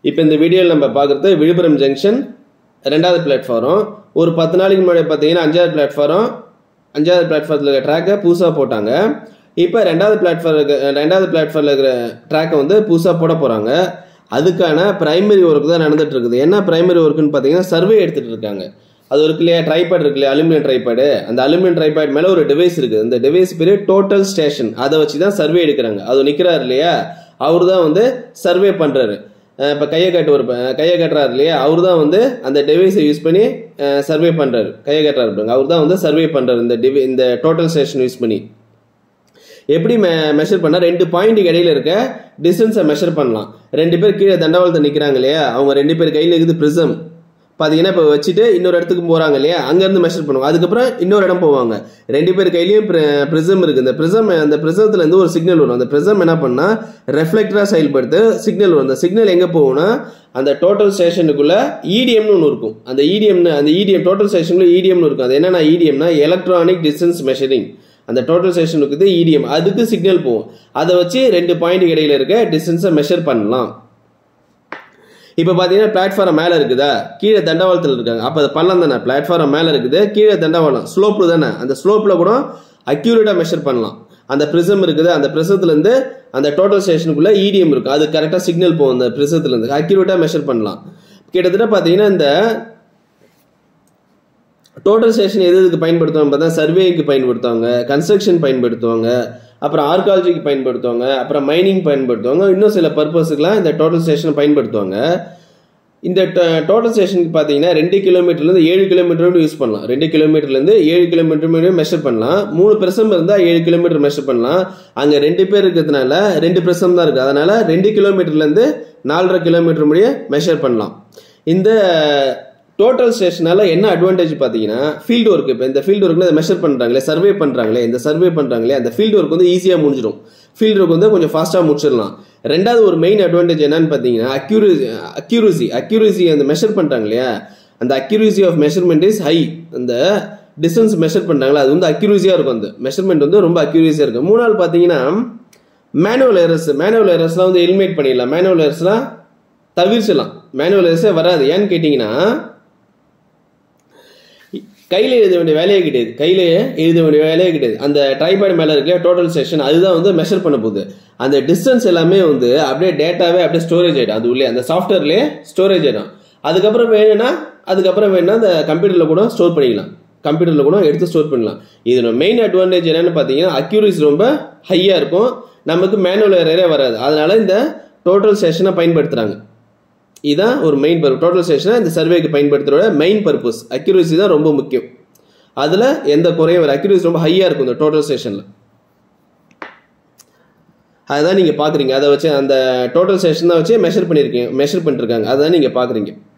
இப்போ இந்த வீடியோவில் நம்ம பார்க்குறது விழுப்புரம் ஜங்ஷன் ரெண்டாவது பிளாட்ஃபாரம் ஒரு பத்து நாளைக்கு முன்னாடி பார்த்தீங்கன்னா அஞ்சாவது பிளாட்ஃபாரம் அஞ்சாவது பிளாட்ஃபாரத்தில் இருக்கிற ட்ராக்கை புதுசாக போட்டாங்க இப்போ ரெண்டாவது பிளாட்ஃபார்ம் ரெண்டாவது பிளாட்ஃபார்மில் இருக்கிற ட்ராக்கை வந்து புதுசாக போட போகிறாங்க அதுக்கான பிரைமரி ஒர்க் தான் நடந்துட்டு இருக்குது என்ன பிரைமரி ஒர்க்குன்னு பார்த்தீங்கன்னா சர்வே எடுத்துகிட்டு இருக்காங்க அது இருக்கு இல்லையா ட்ரைபேட் இருக்கு இல்லையா அலுமினியம் ட்ரைபேடு அந்த அலுமினியம் ட்ரைபேட் மேலே ஒரு டிவைஸ் இருக்குது அந்த டிவைஸ் பேர் டோட்டல் ஸ்டேஷன் அதை வச்சு தான் சர்வே எடுக்கிறாங்க அது நிற்கிறாரு இல்லையா அவர் தான் வந்து சர்வே பண்ணுறாரு இப்போ கையை காட்டு ஒரு கையை கட்டுறாரு இல்லையா அவர் தான் வந்து அந்த டிவைஸை யூஸ் பண்ணி சர்வே பண்ணுறாரு கையை கட்டுறாரு பாருங்க அவர் தான் வந்து சர்வே பண்ணுறாரு இந்த டிவை இந்த டோட்டல் ஸ்டேஷன் யூஸ் பண்ணி எப்படி மெ மெஷர் பண்ணால் ரெண்டு பாயிண்ட்டுக்கு இடையில இருக்க டிஸ்டன்ஸை மெஷர் பண்ணலாம் ரெண்டு பேர் கீழே தண்டவாளத்தை நிற்கிறாங்க இல்லையா அவங்க ரெண்டு பேர் கையில் இருக்குது ப்ரிசம் பார்த்தீங்கன்னா இப்போ வச்சுட்டு இன்னொரு இடத்துக்கு போகிறாங்க இல்லையா அங்கேருந்து மெஷர் பண்ணுவாங்க அதுக்கப்புறம் இன்னொரு இடம் போவாங்க ரெண்டு பேர் கையிலையும் ப்ரிசம் இருக்குது இந்த ப்ரிசம் அந்த ப்ரிசத்துலேருந்து ஒரு சிக்னல் வரும் அந்த ப்ரிசம் என்ன பண்ணால் ரெஃப்ளெக்டராக செயல்படுத்து சிக்னல் வரும் அந்த சிக்னல் எங்கே போகும்னா அந்த டோட்டல் ஸ்டேஷனுக்குள்ள இடிஎம்னு ஒன்று இருக்கும் அந்த இடிஎம்னு அந்த இடிஎம் டோட்டல் ஸ்டேஷனுக்குள்ள இடிஎம்னு இருக்கும் அது என்னன்னா இடிஎம்னா எலக்ட்ரானிக் டிஸ்டன்ஸ் மெஷரிங் அந்த டோட்டல் ஸ்டேஷனுக்கு இது இடிஎம் அதுக்கு சிக்னல் போகும் அதை வச்சு ரெண்டு பாயிண்ட் இடையில இருக்க டிஸ்டன்ஸை மெஷர் பண்ணலாம் இப்போ பார்த்தீங்கன்னா பிளாட்ஃபார்ம் மேலே இருக்குதா கீழே தண்டவாளத்தில் இருக்காங்க அப்போ அது பள்ளம் தானே பிளாட்ஃபார்ம் மேலே இருக்குது கீழே தண்டவாளம் ஸ்லோப்பு தானே அந்த ஸ்லோப்பில் கூட அக்யூரேட்டாக மெஷர் பண்ணலாம் அந்த ப்ரிசம் இருக்குது அந்த ப்ரிசத்துலேருந்து அந்த டோட்டல் ஸ்டேஷனுக்குள்ளே இடிஎம் இருக்கும் அது கரெக்டாக சிக்னல் போகும் அந்த ப்ரிசத்துலேருந்து அக்யூரேட்டாக மெஷர் பண்ணலாம் கிட்டத்தட்ட பார்த்தீங்கன்னா இந்த டோட்டல் ஸ்டேஷன் எது எதுக்கு பயன்படுத்துவாங்க பார்த்தா சர்வேக்கு பயன்படுத்துவாங்க கன்ஸ்ட்ரக்ஷன் பயன்படுத்துவாங்க அப்புறம் ஆர்காலஜிக்கு பயன்படுத்துவாங்க அப்புறம் மைனிங் பயன்படுத்துவாங்க இன்னும் சில பர்பஸுக்கெலாம் இந்த டோட்டல் ஸ்டேஷனை பயன்படுத்துவாங்க இந்த டோட்டல் ஸ்டேஷனுக்கு பார்த்தீங்கன்னா ரெண்டு கிலோமீட்டர்லேருந்து ஏழு கிலோமீட்டர் யூஸ் பண்ணலாம் ரெண்டு கிலோமீட்டர்லேருந்து ஏழு கிலோமீட்டர் மெஷர் பண்ணலாம் மூணு பிரசம் இருந்தால் ஏழு கிலோமீட்டர் மெஷர் பண்ணலாம் அங்கே ரெண்டு பேர் இருக்கிறதுனால ரெண்டு பிரசம் தான் இருக்குது அதனால் ரெண்டு கிலோமீட்டர்லேருந்து நாலரை கிலோமீட்டர் முடிய மெஷர் பண்ணலாம் இந்த டோட்டல் ஸ்டேஷனால என்ன அட்வான்டேஜ் பார்த்தீங்கன்னா ஃபீல்டு ஒர்க் இப்போ இந்த ஃபீல்டு ஒர்க்ல மெஷர் பண்ணுறாங்களே சர்வே பண்ணுறாங்களே இந்த சர்வே பண்ணுறாங்களே அந்த ஃபீல்டு ஒர்க் வந்து ஈஸியாக முடிஞ்சிடும் ஃபீல்டு ஒர்க் வந்து கொஞ்சம் ஃபாஸ்ட்டாக முடிச்சிடலாம் ரெண்டாவது ஒரு மெயின் அட்வான்டேஜ் என்னன்னு பார்த்தீங்கன்னா அக்யூரசி அக்யூரசி அக்யூரசி அந்த மெஷர் பண்ணுறாங்க இல்லையா அந்த accuracy of measurement is high அந்த டிஸ்டன்ஸ் மெஷர் பண்ணுறாங்களா அது வந்து அக்யூரஸியாக இருக்கும் அந்த மெஷர்மெண்ட் வந்து ரொம்ப அக்யூரஸியாக இருக்கும் மூணாவது பார்த்தீங்கன்னா மேனுவல் எரர்ஸ் மேனுவல் எரர்ஸ்லாம் வந்து எலிமினேட் பண்ணிடலாம் மேனுவல் எரர்ஸ்லாம் தவிர்ச்சிடலாம் மேனுவல் எரர்ஸே வராது ஏன்னு கேட்டிங்கன்னா கையில் எழுத வேண்டிய வேலையே கிடையாது கையில் எழுத வேண்டிய வேலையே கிடையாது அந்த ட்ரைபேட் மேலே இருக்க டோட்டல் செஷன் அதுதான் வந்து மெஷர் பண்ண போகுது அந்த டிஸ்டன்ஸ் எல்லாமே வந்து அப்படியே டேட்டாவே அப்படியே ஸ்டோரேஜ் ஆகிடும் அது உள்ளே அந்த சாஃப்ட்வேர்லேயே ஸ்டோரேஜ் ஆகிடும் அதுக்கப்புறம் வேணும்னா அதுக்கப்புறம் வேணும்னா அந்த கம்ப்யூட்டரில் கூட ஸ்டோர் பண்ணிக்கலாம் கம்ப்யூட்டரில் கூட எடுத்து ஸ்டோர் பண்ணலாம் இதோட மெயின் அட்வான்டேஜ் என்னன்னு பார்த்தீங்கன்னா அக்யூரசி ரொம்ப ஹையாக இருக்கும் நமக்கு மேனுவல் எரரே வராது அதனால இந்த டோட்டல் செஷனை பயன்படுத்துகிறாங்க இதுதான் ஒரு மெயின் பர்பஸ் டோட்டல் ஸ்டேஷனை இந்த சர்வேக்கு பயன்படுத்துறோட மெயின் பர்பஸ் அக்யூரசி தான் ரொம்ப முக்கியம் அதில் எந்த குறையும் வர அக்யூரசி ரொம்ப ஹையாக இருக்கும் இந்த டோட்டல் ஸ்டேஷனில் அதுதான் நீங்கள் பார்க்குறீங்க அதை வச்சு அந்த டோட்டல் ஸ்டேஷன் தான் வச்சு மெஷர் பண்ணியிருக்கீங்க மெஷர் பண்ணிருக்காங்க அதுதான் நீங்கள் பார்க்குறீங்க